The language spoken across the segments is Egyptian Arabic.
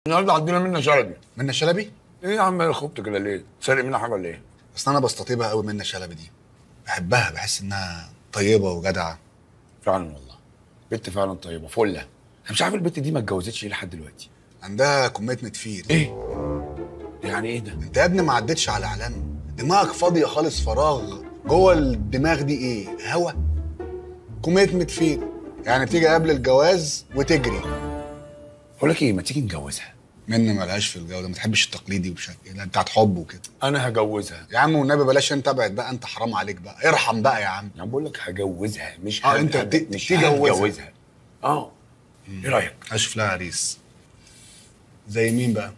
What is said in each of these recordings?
النهارده عندنا منى شلبي منى شلبي ايه يا عم يا خبط كده ليه؟ سارق منها حاجه ولا ايه؟ اصل انا بستطيبها قوي منى شلبي دي بحبها بحس انها طيبه وجدعه فعلا والله بنت فعلا طيبه فله انا مش عارف البنت دي ما اتجوزتش ليه لحد دلوقتي عندها كوميتمنت فيه ايه؟ يعني ايه ده؟ انت يا ابني ما عدتش على اعلام دماغك فاضيه خالص فراغ جوه الدماغ دي ايه هوا كوميتمنت فيه يعني تيجي قبل الجواز وتجري بقول لك ايه ما تيجي نجوزها منى ملهاش في الجو ده ما تحبش التقليدي وبشكل لا بتاعت حب وكده انا هجوزها يا عم والنبي بلاش انت ابعد بقى انت حرام عليك بقى ارحم بقى يا عم يعني بقول لك هجوزها مش اه، هب- انت هب- ت- مش تجوزها. هتجوزها اه ايه رايك؟ اشوف لها عريس زي مين بقى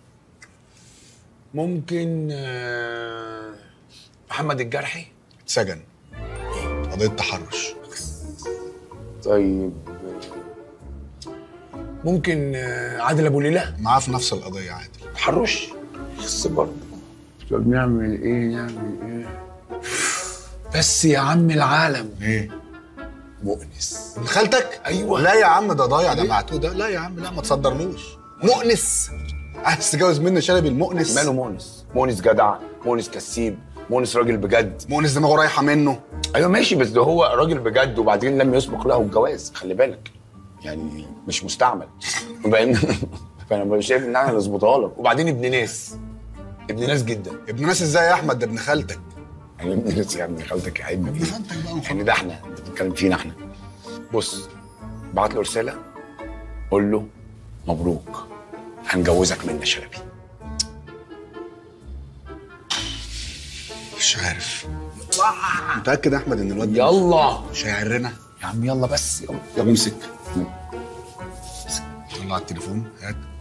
ممكن آه، محمد الجرحي اتسجن قضيه تحرش طيب ممكن آه، عادل ابو ليلى معاه في نفس القضيه عادي تحرش بس برضه طب نعمل ايه نعمل ايه بس يا عم العالم ايه مؤنس ابن خالتك أيوة. لا يا عم ده ضايع ده معتوه ده لا يا عم لا ما تصدرلوش مؤنس عايز تتجوز منى شلبي المؤنس ماله مؤنس مؤنس جدع مؤنس كسيب مؤنس راجل بجد مؤنس دماغه رايحه منه ايوه ماشي بس ده هو راجل بجد وبعدين لم يسبق له الجواز خلي بالك يعني مش مستعمل فاهم فانا مش شايف ان احنا نظبطها لك وبعدين ابن ناس ابن ناس جدا ابن ناس ازاي يا احمد ده ابن خالتك يعني ابن ناس يا ابن خالتك يا ابن ابن خالتك بقى وخلاص. يعني ده احنا انت بتتكلم فينا احنا بص بعت له رساله قول له مبروك هنجوزك منى شلبي مش عارف متاكد يا احمد ان الواد ده يلا مش هيعرنا يا عم يلا بس يلا طب امسك طلع التليفون هات